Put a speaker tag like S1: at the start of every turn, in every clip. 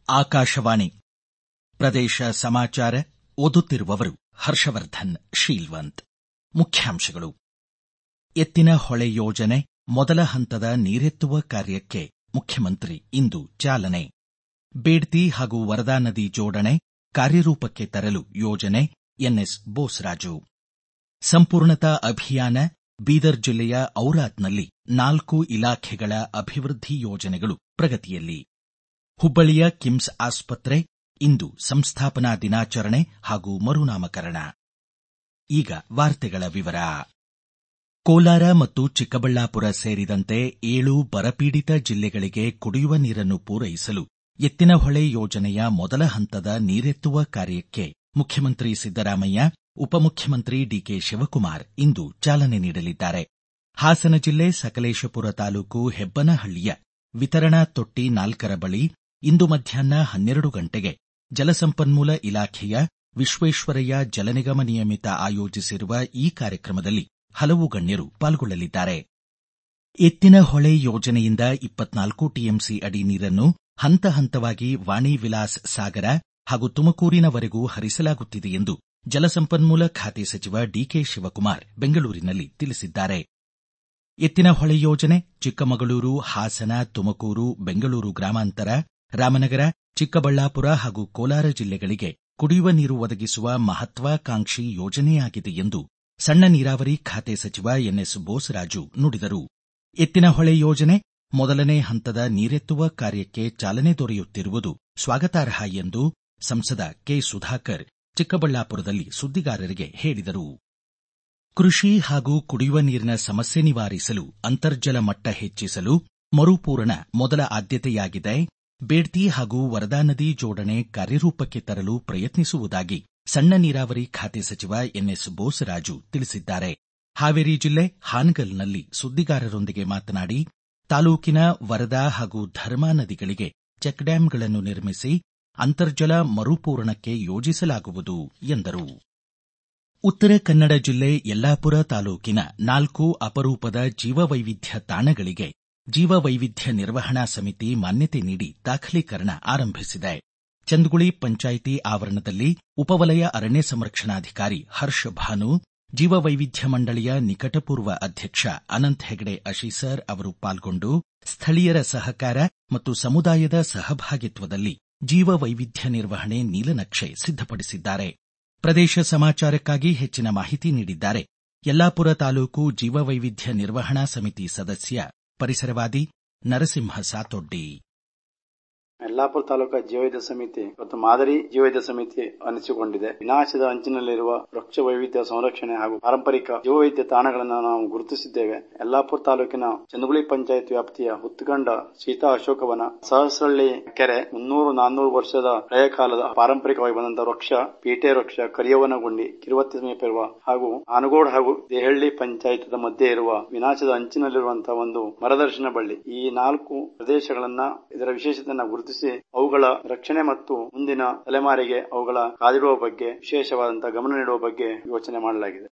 S1: ಆಕಾಶವಾಣಿ ಪ್ರದೇಶ ಸಮಾಚಾರ ಓದುತ್ತಿರುವವರು ಹರ್ಷವರ್ಧನ್ ಶೀಲ್ವಂತ್ ಮುಖ್ಯಾಂಶಗಳು ಎತ್ತಿನ ಹೊಳೆ ಯೋಜನೆ ಮೊದಲ ಹಂತದ ನೀರೆತ್ತುವ ಕಾರ್ಯಕ್ಕೆ ಮುಖ್ಯಮಂತ್ರಿ ಇಂದು ಚಾಲನೆ ಬೇಡ್ತಿ ಹಾಗೂ ವರದಾ ನದಿ ಜೋಡಣೆ ಕಾರ್ಯರೂಪಕ್ಕೆ ತರಲು ಯೋಜನೆ ಎನ್ಎಸ್ ಬೋಸರಾಜು ಸಂಪೂರ್ಣತಾ ಅಭಿಯಾನ ಬೀದರ್ ಜಿಲ್ಲೆಯ ಔರಾದ್ನಲ್ಲಿ ನಾಲ್ಕು ಇಲಾಖೆಗಳ ಅಭಿವೃದ್ಧಿ ಯೋಜನೆಗಳು ಪ್ರಗತಿಯಲ್ಲಿ ಹುಬ್ಬಳ್ಳಿಯ ಕಿಮ್ಸ್ ಆಸ್ಪತ್ರೆ ಇಂದು ಸಂಸ್ಥಾಪನಾ ದಿನಾಚರಣೆ ಹಾಗೂ ಮರುನಾಮಕರಣ ಈಗ ವಾರ್ತೆಗಳ ವಿವರ ಕೋಲಾರ ಮತ್ತು ಚಿಕ್ಕಬಳ್ಳಾಪುರ ಸೇರಿದಂತೆ ಏಳು ಬರಪೀಡಿತ ಜಿಲ್ಲೆಗಳಿಗೆ ಕುಡಿಯುವ ನೀರನ್ನು ಪೂರೈಸಲು ಎತ್ತಿನಹೊಳೆ ಯೋಜನೆಯ ಮೊದಲ ಹಂತದ ನೀರೆತ್ತುವ ಕಾರ್ಯಕ್ಕೆ ಮುಖ್ಯಮಂತ್ರಿ ಸಿದ್ದರಾಮಯ್ಯ ಉಪಮುಖ್ಯಮಂತ್ರಿ ಡಿಕೆ ಶಿವಕುಮಾರ್ ಇಂದು ಚಾಲನೆ ನೀಡಲಿದ್ದಾರೆ ಹಾಸನ ಜಿಲ್ಲೆ ಸಕಲೇಶಪುರ ತಾಲೂಕು ಹೆಬ್ಬನಹಳ್ಳಿಯ ವಿತರಣಾ ತೊಟ್ಟಿ ನಾಲ್ಕರ ಬಳಿ ಇಂದು ಮಧ್ಯಾಹ್ನ ಹನ್ನೆರಡು ಗಂಟೆಗೆ ಜಲಸಂಪನ್ಮೂಲ ಇಲಾಖೆಯ ವಿಶ್ವೇಶ್ವರಯ್ಯ ಜಲನಿಗಮ ನಿಯಮಿತ ಆಯೋಜಿಸಿರುವ ಈ ಕಾರ್ಯಕ್ರಮದಲ್ಲಿ ಹಲವು ಗಣ್ಯರು ಪಾಲ್ಗೊಳ್ಳಲಿದ್ದಾರೆ ಎತ್ತಿನ ಹೊಳೆ ಯೋಜನೆಯಿಂದ ಇಪ್ಪತ್ನಾಲ್ಕು ಟಿಎಂಸಿ ಅಡಿ ನೀರನ್ನು ಹಂತ ಹಂತವಾಗಿ ವಾಣಿ ವಿಲಾಸ್ ಸಾಗರ ಹಾಗೂ ತುಮಕೂರಿನವರೆಗೂ ಹರಿಸಲಾಗುತ್ತಿದೆ ಎಂದು ಜಲಸಂಪನ್ಮೂಲ ಖಾತೆ ಸಚಿವ ಡಿಕೆ ಶಿವಕುಮಾರ್ ಬೆಂಗಳೂರಿನಲ್ಲಿ ತಿಳಿಸಿದ್ದಾರೆ ಎತ್ತಿನ ಹೊಳೆ ಯೋಜನೆ ಚಿಕ್ಕಮಗಳೂರು ಹಾಸನ ತುಮಕೂರು ಬೆಂಗಳೂರು ಗ್ರಾಮಾಂತರ ರಾಮನಗರ ಚಿಕ್ಕಬಳ್ಳಾಪುರ ಹಾಗೂ ಕೋಲಾರ ಜಿಲ್ಲೆಗಳಿಗೆ ಕುಡಿಯುವ ನೀರು ಒದಗಿಸುವ ಮಹತ್ವಾಕಾಂಕ್ಷಿ ಯೋಜನೆಯಾಗಿದೆ ಎಂದು ಸಣ್ಣ ನೀರಾವರಿ ಖಾತೆ ಸಚಿವ ಎನ್ಎಸ್ ಬೋಸರಾಜು ನುಡಿದರು ಎತ್ತಿನಹೊಳೆ ಯೋಜನೆ ಮೊದಲನೇ ಹಂತದ ನೀರೆತ್ತುವ ಕಾರ್ಯಕ್ಕೆ ಚಾಲನೆ ದೊರೆಯುತ್ತಿರುವುದು ಸ್ವಾಗತಾರ್ಹ ಎಂದು ಸಂಸದ ಕೆ ಸುಧಾಕರ್ ಚಿಕ್ಕಬಳ್ಳಾಪುರದಲ್ಲಿ ಸುದ್ದಿಗಾರರಿಗೆ ಹೇಳಿದರು ಕೃಷಿ ಹಾಗೂ ಕುಡಿಯುವ ನೀರಿನ ಸಮಸ್ಯೆ ನಿವಾರಿಸಲು ಅಂತರ್ಜಲ ಮಟ್ಟ ಹೆಚ್ಚಿಸಲು ಮರುಪೂರಣ ಮೊದಲ ಆದ್ಯತೆಯಾಗಿದೆ ಬೇಡ್ತಿ ಹಾಗೂ ವರದಾ ನದಿ ಜೋಡಣೆ ಕಾರ್ಯರೂಪಕ್ಕೆ ತರಲು ಪ್ರಯತ್ನಿಸುವುದಾಗಿ ಸಣ್ಣ ನೀರಾವರಿ ಖಾತೆ ಸಚಿವ ಎನ್ಎಸ್ ಬೋಸರಾಜು ತಿಳಿಸಿದ್ದಾರೆ ಹಾವೇರಿ ಜಿಲ್ಲೆ ಹಾನಗಲ್ನಲ್ಲಿ ಸುದ್ದಿಗಾರರೊಂದಿಗೆ ಮಾತನಾಡಿ ತಾಲೂಕಿನ ವರದಾ ಹಾಗೂ ಧರ್ಮಾ ನದಿಗಳಿಗೆ ಚೆಕ್ಡ್ಯಾಂಗಳನ್ನು ನಿರ್ಮಿಸಿ ಅಂತರ್ಜಲ ಮರುಪೂರಣಕ್ಕೆ ಯೋಜಿಸಲಾಗುವುದು ಎಂದರು ಉತ್ತರ ಕನ್ನಡ ಜಿಲ್ಲೆ ಯಲ್ಲಾಪುರ ತಾಲೂಕಿನ ನಾಲ್ಕು ಅಪರೂಪದ ಜೀವವೈವಿಧ್ಯ ತಾಣಗಳಿಗೆ ಜೀವವೈವಿಧ್ಯ ನಿರ್ವಹಣಾ ಸಮಿತಿ ಮಾನ್ಯತೆ ನೀಡಿ ದಾಖಲೀಕರಣ ಆರಂಭಿಸಿದೆ ಚಂದಗುಳಿ ಪಂಚಾಯಿತಿ ಆವರಣದಲ್ಲಿ ಉಪವಲಯ ಅರಣ್ಯ ಸಂರಕ್ಷಣಾಧಿಕಾರಿ ಹರ್ಷ ಭಾನು ಜೀವವೈವಿಧ್ಯ ಮಂಡಳಿಯ ನಿಕಟಪೂರ್ವ ಅಧ್ಯಕ್ಷ ಅನಂತ್ ಹೆಗಡೆ ಅಶೀಸರ್ ಅವರು ಪಾಲ್ಗೊಂಡು ಸ್ಥಳೀಯರ ಸಹಕಾರ ಮತ್ತು ಸಮುದಾಯದ ಸಹಭಾಗಿತ್ವದಲ್ಲಿ ಜೀವವೈವಿಧ್ಯ ನಿರ್ವಹಣೆ ನೀಲನಕ್ಷೆ ಸಿದ್ಧಪಡಿಸಿದ್ದಾರೆ ಪ್ರದೇಶ ಸಮಾಚಾರಕ್ಕಾಗಿ ಹೆಚ್ಚಿನ ಮಾಹಿತಿ ನೀಡಿದ್ದಾರೆ ಯಲ್ಲಾಪುರ ತಾಲೂಕು ಜೀವವೈವಿಧ್ಯ ನಿರ್ವಹಣಾ ಸಮಿತಿ ಸದಸ್ಯ ಪರಿಸರವಾದಿ ನರಸಿಂಹ ಸಾತೊಡ್ಡಿ
S2: ಯಲ್ಲಾಪುರ ತಾಲೂಕಾ ಜೀವವೈದ್ಯ ಸಮಿತಿ ಮತ್ತು ಮಾದರಿ ಜೀವವೈದ್ಯ ಸಮಿತಿ ಅನಿಸಿಕೊಂಡಿದೆ ವಿನಾಶದ ಅಂಚಿನಲ್ಲಿರುವ ವೃಕ್ಷ ವೈವಿಧ್ಯ ಸಂರಕ್ಷಣೆ ಹಾಗೂ ಪಾರಂಪರಿಕ ಜೀವವೈದ್ಯ ತಾಣಗಳನ್ನು ನಾವು ಗುರುತಿಸಿದ್ದೇವೆ ಯಲ್ಲಾಪುರ ತಾಲೂಕಿನ ಚಂದಗುಳಿ ಪಂಚಾಯತ್ ವ್ಯಾಪ್ತಿಯ ಹುತ್ತಗಂಡ ಸೀತಾ ಅಶೋಕವನ ಸಹಸ್ರಳ್ಳಿ ಕೆರೆ ಮುನ್ನೂರು ನಾನ್ನೂರು ವರ್ಷದ ಹಳೆಯ ಕಾಲದ ಪಾರಂಪರಿಕವಾಗಿ ಬಂದಂತಹ ವೃಕ್ಷ ಪೀಟೆ ವೃಕ್ಷ ಕರಿಯವನಗುಂಡಿ ಕಿರುವತ್ತಿ ಸಮೀಪ ಇರುವ ಹಾಗೂ ಆನಗೋಡ್ ಹಾಗೂ ದೇಹಳ್ಳಿ ಪಂಚಾಯತ್ ಮಧ್ಯೆ ಇರುವ ವಿನಾಶದ ಅಂಚಿನಲ್ಲಿರುವಂತಹ ಒಂದು ಮರದರ್ಶನ ಬಳ್ಳಿ ಈ ನಾಲ್ಕು ಪ್ರದೇಶಗಳನ್ನ ಇದರ ವಿಶೇಷತೆಯನ್ನು ಗುರುತಿಸಿ ಅವುಗಳ ರಕ್ಷಣೆ ಮತ್ತು ಮುಂದಿನ ತಲೆಮಾರಿಗೆ ಅವುಗಳ ಕಾದಿಡುವ ಬಗ್ಗೆ ವಿಶೇಷವಾದಂತಹ ಗಮನ ನೀಡುವ ಬಗ್ಗೆ ಯೋಚನೆ ಮಾಡಲಾಗಿದೆ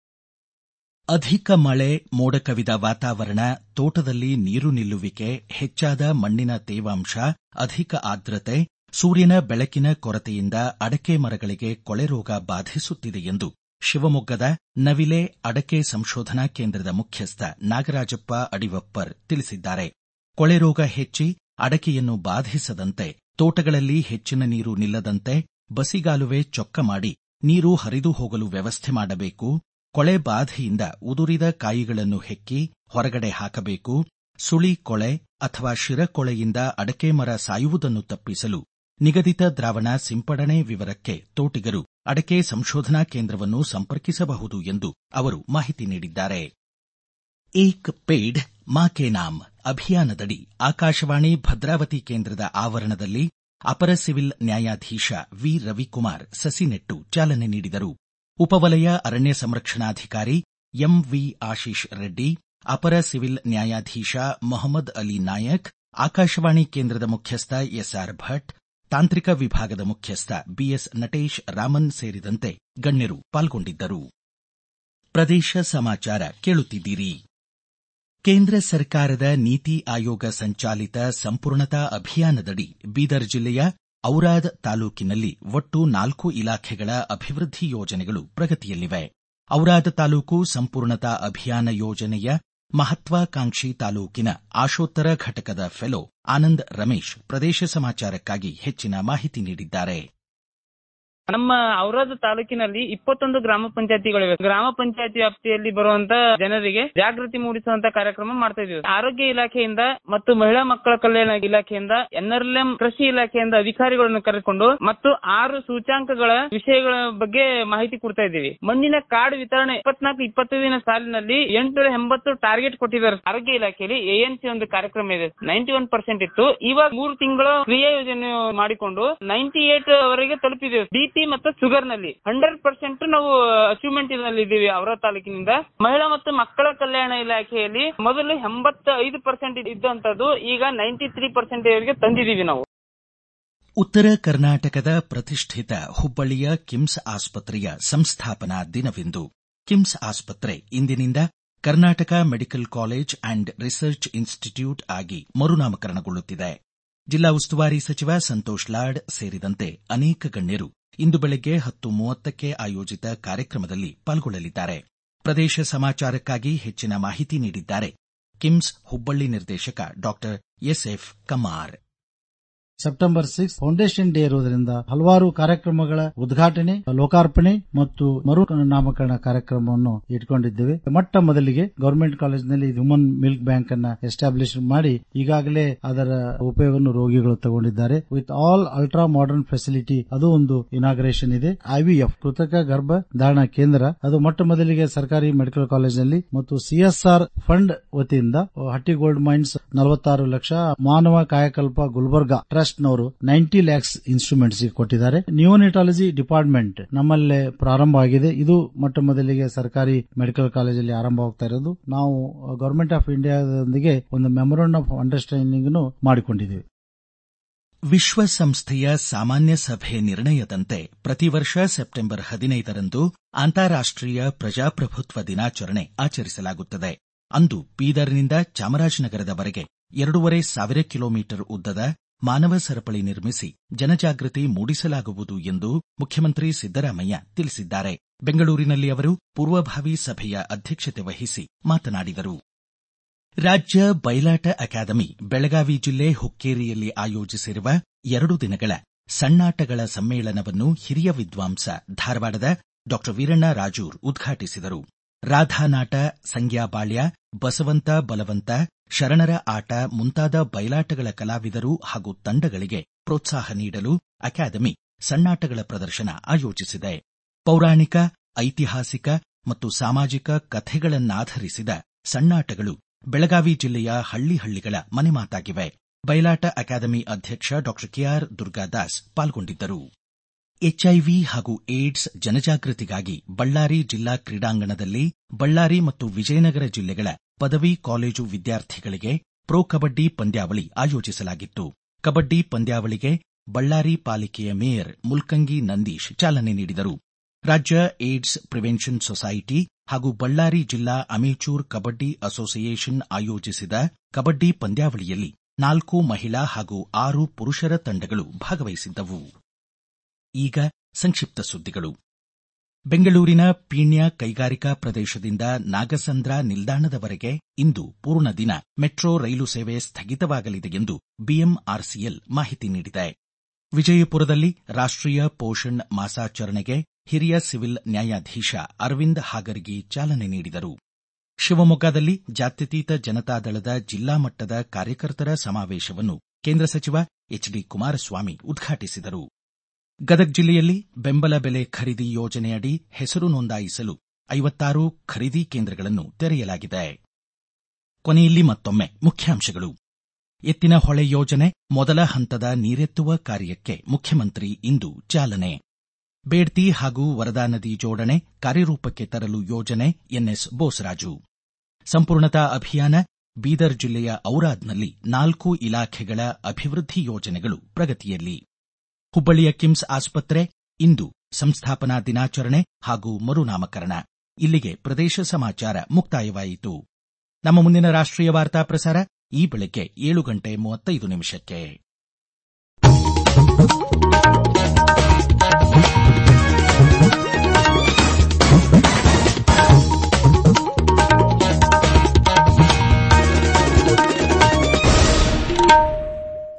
S1: ಅಧಿಕ ಮಳೆ ಮೋಡ ಕವಿದ ವಾತಾವರಣ ತೋಟದಲ್ಲಿ ನೀರು ನಿಲ್ಲುವಿಕೆ ಹೆಚ್ಚಾದ ಮಣ್ಣಿನ ತೇವಾಂಶ ಅಧಿಕ ಆರ್ದ್ರತೆ ಸೂರ್ಯನ ಬೆಳಕಿನ ಕೊರತೆಯಿಂದ ಅಡಕೆ ಮರಗಳಿಗೆ ಕೊಳೆ ರೋಗ ಬಾಧಿಸುತ್ತಿದೆ ಎಂದು ಶಿವಮೊಗ್ಗದ ನವಿಲೆ ಅಡಕೆ ಸಂಶೋಧನಾ ಕೇಂದ್ರದ ಮುಖ್ಯಸ್ಥ ನಾಗರಾಜಪ್ಪ ಅಡಿವಪ್ಪರ್ ತಿಳಿಸಿದ್ದಾರೆ ಕೊಳೆ ರೋಗ ಹೆಚ್ಚಿ ಅಡಕೆಯನ್ನು ಬಾಧಿಸದಂತೆ ತೋಟಗಳಲ್ಲಿ ಹೆಚ್ಚಿನ ನೀರು ನಿಲ್ಲದಂತೆ ಬಸಿಗಾಲುವೆ ಚೊಕ್ಕ ಮಾಡಿ ನೀರು ಹರಿದು ಹೋಗಲು ವ್ಯವಸ್ಥೆ ಮಾಡಬೇಕು ಕೊಳೆ ಬಾಧೆಯಿಂದ ಉದುರಿದ ಕಾಯಿಗಳನ್ನು ಹೆಕ್ಕಿ ಹೊರಗಡೆ ಹಾಕಬೇಕು ಸುಳಿ ಕೊಳೆ ಅಥವಾ ಶಿರಕೊಳೆಯಿಂದ ಅಡಕೆ ಮರ ಸಾಯುವುದನ್ನು ತಪ್ಪಿಸಲು ನಿಗದಿತ ದ್ರಾವಣ ಸಿಂಪಡಣೆ ವಿವರಕ್ಕೆ ತೋಟಿಗರು ಅಡಕೆ ಸಂಶೋಧನಾ ಕೇಂದ್ರವನ್ನು ಸಂಪರ್ಕಿಸಬಹುದು ಎಂದು ಅವರು ಮಾಹಿತಿ ನೀಡಿದ್ದಾರೆ ಏಕ್ ಪೇಡ್ ಮಾ ಕೆ ನಾಮ್ ಅಭಿಯಾನದಡಿ ಆಕಾಶವಾಣಿ ಭದ್ರಾವತಿ ಕೇಂದ್ರದ ಆವರಣದಲ್ಲಿ ಅಪರ ಸಿವಿಲ್ ನ್ಯಾಯಾಧೀಶ ವಿ ರವಿಕುಮಾರ್ ಸಸಿ ನೆಟ್ಟು ಚಾಲನೆ ನೀಡಿದರು ಉಪವಲಯ ಅರಣ್ಯ ಸಂರಕ್ಷಣಾಧಿಕಾರಿ ಎಂವಿ ಆಶೀಶ್ ರೆಡ್ಡಿ ಅಪರ ಸಿವಿಲ್ ನ್ಯಾಯಾಧೀಶ ಮೊಹಮ್ಮದ್ ಅಲಿ ನಾಯಕ್ ಆಕಾಶವಾಣಿ ಕೇಂದ್ರದ ಮುಖ್ಯಸ್ಥ ಎಸ್ಆರ್ ಭಟ್ ತಾಂತ್ರಿಕ ವಿಭಾಗದ ಮುಖ್ಯಸ್ಥ ಬಿಎಸ್ ನಟೇಶ್ ರಾಮನ್ ಸೇರಿದಂತೆ ಗಣ್ಯರು ಪಾಲ್ಗೊಂಡಿದ್ದರು ಪ್ರದೇಶ ಸಮಾಚಾರ ಕೇಳುತ್ತಿದ್ದೀರಿ ಕೇಂದ್ರ ಸರ್ಕಾರದ ನೀತಿ ಆಯೋಗ ಸಂಚಾಲಿತ ಸಂಪೂರ್ಣತಾ ಅಭಿಯಾನದಡಿ ಬೀದರ್ ಜಿಲ್ಲೆಯ ಔರಾದ್ ತಾಲೂಕಿನಲ್ಲಿ ಒಟ್ಟು ನಾಲ್ಕು ಇಲಾಖೆಗಳ ಅಭಿವೃದ್ಧಿ ಯೋಜನೆಗಳು ಪ್ರಗತಿಯಲ್ಲಿವೆ ಔರಾದ್ ತಾಲೂಕು ಸಂಪೂರ್ಣತಾ ಅಭಿಯಾನ ಯೋಜನೆಯ ಮಹತ್ವಾಕಾಂಕ್ಷಿ ತಾಲೂಕಿನ ಆಶೋತ್ತರ ಘಟಕದ ಫೆಲೋ ಆನಂದ್ ರಮೇಶ್ ಪ್ರದೇಶ ಸಮಾಚಾರಕ್ಕಾಗಿ ಹೆಚ್ಚಿನ ಮಾಹಿತಿ ನೀಡಿದ್ದಾರೆ
S3: ನಮ್ಮ ಔರಾದ ತಾಲೂಕಿನಲ್ಲಿ ಇಪ್ಪತ್ತೊಂದು ಗ್ರಾಮ ಪಂಚಾಯತಿಗಳಿವೆ ಗ್ರಾಮ ಪಂಚಾಯತಿ ವ್ಯಾಪ್ತಿಯಲ್ಲಿ ಬರುವಂತ ಜನರಿಗೆ ಜಾಗೃತಿ ಮೂಡಿಸುವಂತ ಕಾರ್ಯಕ್ರಮ ಮಾಡ್ತಾ ಇದೀವಿ ಆರೋಗ್ಯ ಇಲಾಖೆಯಿಂದ ಮತ್ತು ಮಹಿಳಾ ಮಕ್ಕಳ ಕಲ್ಯಾಣ ಇಲಾಖೆಯಿಂದ ಎನ್ಆರ್ಎಲ್ಎಂ ಕೃಷಿ ಇಲಾಖೆಯಿಂದ ಅಧಿಕಾರಿಗಳನ್ನು ಕರೆದುಕೊಂಡು ಮತ್ತು ಆರು ಸೂಚಾಂಕಗಳ ವಿಷಯಗಳ ಬಗ್ಗೆ ಮಾಹಿತಿ ಕೊಡ್ತಾ ಇದ್ದೀವಿ ಮಣ್ಣಿನ ಕಾರ್ಡ್ ವಿತರಣೆ ಇಪ್ಪತ್ನಾಲ್ಕು ಇಪ್ಪತ್ತೈದನೇ ಸಾಲಿನಲ್ಲಿ ಎಂಟುನೂರ ಎಂಬತ್ತು ಟಾರ್ಗೆಟ್ ಕೊಟ್ಟಿದ್ದಾರೆ ಆರೋಗ್ಯ ಇಲಾಖೆಯಲ್ಲಿ ಎಎನ್ಸಿ ಒಂದು ಕಾರ್ಯಕ್ರಮ ಇದೆ ನೈಂಟಿ ಒನ್ ಪರ್ಸೆಂಟ್ ಇತ್ತು ಇವಾಗ ಮೂರು ತಿಂಗಳ ಕ್ರಿಯಾ ಯೋಜನೆ ಮಾಡಿಕೊಂಡು ನೈಂಟಿ ಏಟ್ ವರೆಗೆ ತಲುಪಿದ್ದೇವೆ ಬಿಪಿ ಮತ್ತು ಶುಗರ್ ನಲ್ಲಿ ಹಂಡ್ರೆಡ್ ಪರ್ಸೆಂಟ್ ನಾವು ಅಚೀವ್ಮೆಂಟ್ ನಲ್ಲಿ ಇದ್ದೀವಿ ಅವರ ತಾಲೂಕಿನಿಂದ ಮಹಿಳಾ ಮತ್ತು ಮಕ್ಕಳ ಕಲ್ಯಾಣ ಇಲಾಖೆಯಲ್ಲಿ ಮೊದಲು ಎಂಬತ್ತ ಐದು ಪರ್ಸೆಂಟ್ ಇದ್ದಂತದ್ದು ಈಗ ನೈಂಟಿ ತ್ರೀ ಪರ್ಸೆಂಟ್ ವರೆಗೆ ತಂದಿದ್ದೀವಿ ನಾವು
S1: ಉತ್ತರ ಕರ್ನಾಟಕದ ಪ್ರತಿಷ್ಠಿತ ಹುಬ್ಬಳ್ಳಿಯ ಕಿಮ್ಸ್ ಆಸ್ಪತ್ರೆಯ ಸಂಸ್ಥಾಪನಾ ದಿನವಿಂದು ಕಿಮ್ಸ್ ಆಸ್ಪತ್ರೆ ಇಂದಿನಿಂದ Karnataka medical college and research institute ಆಗಿ ಮರುನಾಮಕರಣಗೊಳ್ಳುತ್ತಿದೆ ಜಿಲ್ಲಾ ಉಸ್ತುವಾರಿ ಸಚಿವ ಸಂತೋಷ್ ಲಾಡ್ ಸೇರಿದಂತೆ ಅನೇಕ ಗಣ್ಯರು ಇಂದು ಬೆಳಗ್ಗೆ ಹತ್ತು ಮೂವತ್ತಕ್ಕೆ ಆಯೋಜಿತ ಕಾರ್ಯಕ್ರಮದಲ್ಲಿ ಪಾಲ್ಗೊಳ್ಳಲಿದ್ದಾರೆ ಪ್ರದೇಶ ಸಮಾಚಾರಕ್ಕಾಗಿ ಹೆಚ್ಚಿನ ಮಾಹಿತಿ ನೀಡಿದ್ದಾರೆ ಕಿಮ್ಸ್ ಹುಬ್ಬಳ್ಳಿ ನಿರ್ದೇಶಕ doctor S F Kamar
S4: September six foundation day ಇರುವುದರಿಂದ ಹಲವಾರು ಕಾರ್ಯಕ್ರಮಗಳ ಉದ್ಘಾಟನೆ ಲೋಕಾರ್ಪಣೆ ಮತ್ತು ಮರು ನಾಮಕರಣ ಕಾರ್ಯಕ್ರಮವನ್ನು ಇಟ್ಕೊಂಡಿದ್ದೇವೆ ಮೊಟ್ಟ ಮೊದಲಿಗೆ ಗವರ್ಮೆಂಟ್ ಕಾಲೇಜಿನಲ್ಲಿ ಹ್ಯೂಮನ್ ಮಿಲ್ಕ್ ಬ್ಯಾಂಕ್ ಅನ್ನ ಎಸ್ಟಾಬ್ಲಿಷ್ ಮಾಡಿ ಈಗಾಗಲೇ ಅದರ ಉಪಯೋಗವನ್ನು ರೋಗಿಗಳು ತಗೊಂಡಿದ್ದಾರೆ with all ultra modern facility ಅದು ಒಂದು ಇನಾಗ್ರೇಷನ್ ಇದೆ ಐವಿಎಫ್ ಕೃತಕ ಗರ್ಭ ಧಾರಣ ಕೇಂದ್ರ ಅದು ಮೊಟ್ಟ ಮೊದಲಿಗೆ ಸರ್ಕಾರಿ ಮೆಡಿಕಲ್ ಕಾಲೇಜಿನಲ್ಲಿ ಮತ್ತು ಸಿಎಸ್ಆರ್ ಫಂಡ್ ವತಿಯಿಂದ ಹಟ್ಟಿ ಗೋಲ್ಡ್ ಮೈನ್ಸ್ ನಲವತ್ತಾರು ಲಕ್ಷ ಮಾನವ ಕಾಯಕಲ್ಪ ಗುಲ್ಬರ್ಗಾ ಟ್ರಸ್ಟ್ ನವರು ನೈಂಟಿ ಲ್ಯಾಕ್ಸ್ ಇನ್ಸ್ಟ್ರೂಮೆಂಟ್ಸ್ ಕೊಟ್ಟಿದ್ದಾರೆ ನ್ಯೂನಿಟಾಲಜಿ ಡಿಪಾರ್ಟ್ಮೆಂಟ್ ನಮ್ಮಲ್ಲೇ ಪ್ರಾರಂಭ ಆಗಿದೆ ಇದು ಮೊಟ್ಟ ಮೊದಲಿಗೆ ಸರ್ಕಾರಿ ಮೆಡಿಕಲ್ ಕಾಲೇಜಲ್ಲಿ ಆರಂಭವಾಗ್ತಾ ಇರೋದು ನಾವು ಗವರ್ಮೆಂಟ್ ಆಫ್ ಇಂಡಿಯಾದೊಂದಿಗೆ ಒಂದು ಮೆಮೊರಂಡ್ ಆಫ್ ಅಂಡರ್ಸ್ಟ್ಯಾಂಡಿಂಗ್ ಮಾಡಿಕೊಂಡಿದ್ದೇವೆ
S1: ವಿಶ್ವಸಂಸ್ಥೆಯ ಸಾಮಾನ್ಯ ಸಭೆ ನಿರ್ಣಯದಂತೆ ಪ್ರತಿ ವರ್ಷ ಸೆಪ್ಟೆಂಬರ್ ಹದಿನೈದರಂದು ಅಂತಾರಾಷ್ಟೀಯ ಪ್ರಜಾಪ್ರಭುತ್ವ ದಿನಾಚರಣೆ ಆಚರಿಸಲಾಗುತ್ತದೆ ಅಂದು ಬೀದರ್ನಿಂದ ಚಾಮರಾಜನಗರದವರೆಗೆ ಎರಡೂವರೆ ಸಾವಿರ ಕಿಲೋಮೀಟರ್ ಉದ್ದದ ಮಾನವ ಸರಪಳಿ ನಿರ್ಮಿಸಿ ಜನಜಾಗೃತಿ ಮೂಡಿಸಲಾಗುವುದು ಎಂದು ಮುಖ್ಯಮಂತ್ರಿ ಸಿದ್ದರಾಮಯ್ಯ ತಿಳಿಸಿದ್ದಾರೆ ಬೆಂಗಳೂರಿನಲ್ಲಿ ಅವರು ಪೂರ್ವಭಾವಿ ಸಭೆಯ ಅಧ್ಯಕ್ಷತೆ ವಹಿಸಿ ಮಾತನಾಡಿದರು ರಾಜ್ಯ ಬಯಲಾಟ ಅಕಾಡೆಮಿ ಬೆಳಗಾವಿ ಜಿಲ್ಲೆ ಹುಕ್ಕೇರಿಯಲ್ಲಿ ಆಯೋಜಿಸಿರುವ ಎರಡು ದಿನಗಳ ಸಣ್ಣಾಟಗಳ ಸಮ್ಮೇಳನವನ್ನು ಹಿರಿಯ ವಿದ್ವಾಂಸ ಧಾರವಾಡದ ಡಾ ವೀರಣ್ಣ ರಾಜೂರ್ ಉದ್ಘಾಟಿಸಿದರು ರಾಧಾನಾಟ ಸಂಗ್ಯಾಬಾಳ್ಯ ಬಸವಂತ ಬಲವಂತ ಶರಣರ ಆಟ ಮುಂತಾದ ಬಯಲಾಟಗಳ ಕಲಾವಿದರು ಹಾಗೂ ತಂಡಗಳಿಗೆ ಪ್ರೋತ್ಸಾಹ ನೀಡಲು ಅಕಾಡೆಮಿ ಸಣ್ಣಾಟಗಳ ಪ್ರದರ್ಶನ ಆಯೋಜಿಸಿದೆ ಪೌರಾಣಿಕ ಐತಿಹಾಸಿಕ ಮತ್ತು ಸಾಮಾಜಿಕ ಕಥೆಗಳನ್ನಾಧರಿಸಿದ ಸಣ್ಣಾಟಗಳು ಬೆಳಗಾವಿ ಜಿಲ್ಲೆಯ ಹಳ್ಳಿ ಹಳ್ಳಿಗಳ ಮನೆಮಾತಾಗಿವೆ ಬಯಲಾಟ ಅಕಾಡೆಮಿ ಅಧ್ಯಕ್ಷ ಡಾ ಕೆಆರ್ ದುರ್ಗಾದಾಸ್ ಪಾಲ್ಗೊಂಡಿದ್ದರು ಎಚ್ಐವಿ ಹಾಗೂ ಏಡ್ಸ್ ಜನಜಾಗೃತಿಗಾಗಿ ಬಳ್ಳಾರಿ ಜಿಲ್ಲಾ ಕ್ರೀಡಾಂಗಣದಲ್ಲಿ ಬಳ್ಳಾರಿ ಮತ್ತು ವಿಜಯನಗರ ಜಿಲ್ಲೆಗಳ ಪದವಿ ಕಾಲೇಜು ವಿದ್ಯಾರ್ಥಿಗಳಿಗೆ ಪ್ರೊ ಕಬಡ್ಡಿ ಪಂದ್ಯಾವಳಿ ಆಯೋಜಿಸಲಾಗಿತ್ತು ಕಬಡ್ಡಿ ಪಂದ್ಯಾವಳಿಗೆ ಬಳ್ಳಾರಿ ಪಾಲಿಕೆಯ ಮೇಯರ್ ಮುಲ್ಕಂಗಿ ನಂದೀಶ್ ಚಾಲನೆ ನೀಡಿದರು ರಾಜ್ಯ ಏಡ್ಸ್ ಪ್ರಿವೆನ್ಷನ್ ಸೊಸೈಟಿ ಹಾಗೂ ಬಳ್ಳಾರಿ ಜಿಲ್ಲಾ ಅಮೇಚೂರ್ ಕಬಡ್ಡಿ ಅಸೋಸಿಯೇಷನ್ ಆಯೋಜಿಸಿದ ಕಬಡ್ಡಿ ಪಂದ್ಯಾವಳಿಯಲ್ಲಿ ನಾಲ್ಕು ಮಹಿಳಾ ಹಾಗೂ ಆರು ಪುರುಷರ ತಂಡಗಳು ಭಾಗವಹಿಸಿದ್ದವು ಈಗ ಸಂಕ್ಷಿಪ್ತ ಸುದ್ದಿಗಳು ಬೆಂಗಳೂರಿನ ಪೀಣ್ಯ ಕೈಗಾರಿಕಾ ಪ್ರದೇಶದಿಂದ ನಾಗಸಂದ್ರ ನಿಲ್ದಾಣದವರೆಗೆ ಇಂದು ಪೂರ್ಣ ದಿನ ಮೆಟ್ರೋ ರೈಲು ಸೇವೆ ಸ್ಥಗಿತವಾಗಲಿದೆ ಎಂದು ಬಿಎಂಆರ್ಸಿಎಲ್ ಮಾಹಿತಿ ನೀಡಿದೆ ವಿಜಯಪುರದಲ್ಲಿ ರಾಷ್ಟೀಯ ಪೋಷಣ್ ಮಾಸಾಚರಣೆಗೆ ಹಿರಿಯ ಸಿವಿಲ್ ನ್ಯಾಯಾಧೀಶ ಅರವಿಂದ್ ಹಾಗರ್ಗಿ ಚಾಲನೆ ನೀಡಿದರು ಶಿವಮೊಗ್ಗದಲ್ಲಿ ಜಾತ್ಯತೀತ ಜನತಾದಳದ ಜಿಲ್ಲಾ ಮಟ್ಟದ ಕಾರ್ಯಕರ್ತರ ಸಮಾವೇಶವನ್ನು ಕೇಂದ್ರ ಸಚಿವ ಎಚ್ಡಿ ಕುಮಾರಸ್ವಾಮಿ ಉದ್ಘಾಟಿಸಿದರು ಗದಗ ಜಿಲ್ಲೆಯಲ್ಲಿ ಬೆಂಬಲ ಬೆಲೆ ಖರೀದಿ ಯೋಜನೆಯಡಿ ಹೆಸರು ನೋಂದಾಯಿಸಲು ಐವತ್ತಾರು ಖರೀದಿ ಕೇಂದ್ರಗಳನ್ನು ತೆರೆಯಲಾಗಿದೆ ಕೊನೆಯಲ್ಲಿ ಮತ್ತೊಮ್ಮೆ ಮುಖ್ಯಾಂಶಗಳು ಎತ್ತಿನ ಹೊಳೆ ಯೋಜನೆ ಮೊದಲ ಹಂತದ ನೀರೆತ್ತುವ ಕಾರ್ಯಕ್ಕೆ ಮುಖ್ಯಮಂತ್ರಿ ಇಂದು ಚಾಲನೆ ಬೇಡ್ತಿ ಹಾಗೂ ವರದಾ ನದಿ ಜೋಡಣೆ ಕಾರ್ಯರೂಪಕ್ಕೆ ತರಲು ಯೋಜನೆ ಎನ್ಎಸ್ ಬೋಸರಾಜು ಸಂಪೂರ್ಣತಾ ಅಭಿಯಾನ ಬೀದರ್ ಜಿಲ್ಲೆಯ ಔರಾದ್ನಲ್ಲಿ ನಾಲ್ಕು ಇಲಾಖೆಗಳ ಅಭಿವೃದ್ಧಿ ಯೋಜನೆಗಳು ಪ್ರಗತಿಯಲ್ಲಿ ಹುಬ್ಬಳ್ಳಿಯ ಕಿಮ್ಸ್ ಆಸ್ಪತ್ರೆ ಇಂದು ಸಂಸ್ಥಾಪನಾ ದಿನಾಚರಣೆ ಹಾಗೂ ಮರುನಾಮಕರಣ ಇಲ್ಲಿಗೆ ಪ್ರದೇಶ ಸಮಾಚಾರ ಮುಕ್ತಾಯವಾಯಿತು ನಮ್ಮ ಮುಂದಿನ ರಾಷ್ಟ್ರೀಯ ವಾರ್ತಾ ಪ್ರಸಾರ ಈ ಬೆಳಗ್ಗೆ ಏಳು ಗಂಟೆ ಮೂವತ್ತೈದು ನಿಮಿಷಕ್ಕೆ